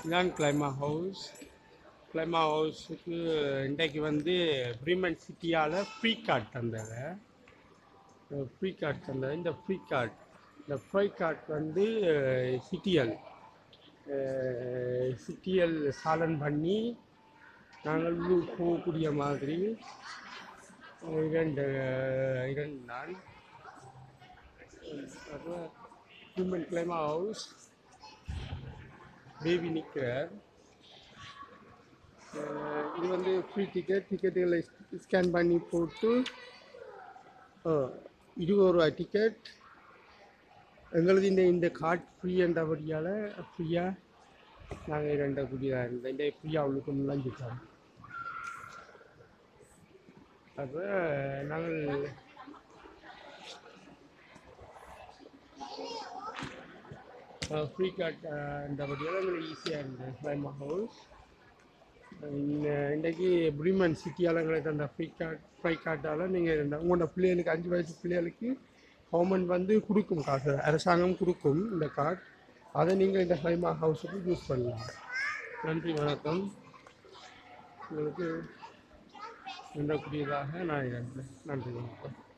இதான் கிளைமா ஹவுஸ் கிளைமா ஹவுஸுக்கு இன்றைக்கு வந்து ப்ரீமன் சிட்டியால் ஃப்ரீ கார்டு தந்தது ஃப்ரீ கார்டு தந்தது இந்த ஃப்ரீ கார்டு இந்த ஃப்ரீ கார்டு வந்து சிட்டிஎல் சிட்டிஎல் சாலன் பண்ணி நாங்கள் உள்ளூர் போகக்கூடிய மாதிரி இரண்டு இரண்டு நாள் ஹியூமன் கிளைமா ஹவுஸ் பேபி நிற்கிறார் அஹ் இது வந்து ஃப்ரீ டிக்கெட் டிக்கெட்டுகளை ஸ்கேன் பண்ணி போட்டு அஹ், இருபது ரூபா டிக்கெட் எங்களது இந்த இந்த கார்டு ஃப்ரீ என்றபடியால் ஃப்ரீயாக நாங்கள் இரண்டு கூடியதாக இருந்தோம் இந்த ஃப்ரீயாக அவளுக்கு நுழைஞ்சிட்டோம் அப்போ நாங்கள் ஃப்ரீ கார்ட் என்றபடியால் எங்களுக்கு ஈஸியாக இருந்தது கிளைமா ஹவுஸ் இன்றைக்கி ப்ரீமன் சிட்டியால் எங்களுக்கு அந்த ஃப்ரீ கார்ட் ஃப்ரீ கார்ட்டால் நீங்கள் இந்த உங்களோட பிள்ளைகளுக்கு அஞ்சு வயசு பிள்ளைகளுக்கு கவர்மெண்ட் வந்து கொடுக்கும் காசு அரசாங்கம் கொடுக்கும் இந்த கார்டு அதை நீங்கள் இந்த ஹைமா ஹவுஸுக்கு யூஸ் பண்ணலாம் நன்றி வணக்கம் உங்களுக்கு நன்றக்கூடியதாக நான் இருக்கிறேன் நன்றி வணக்கம்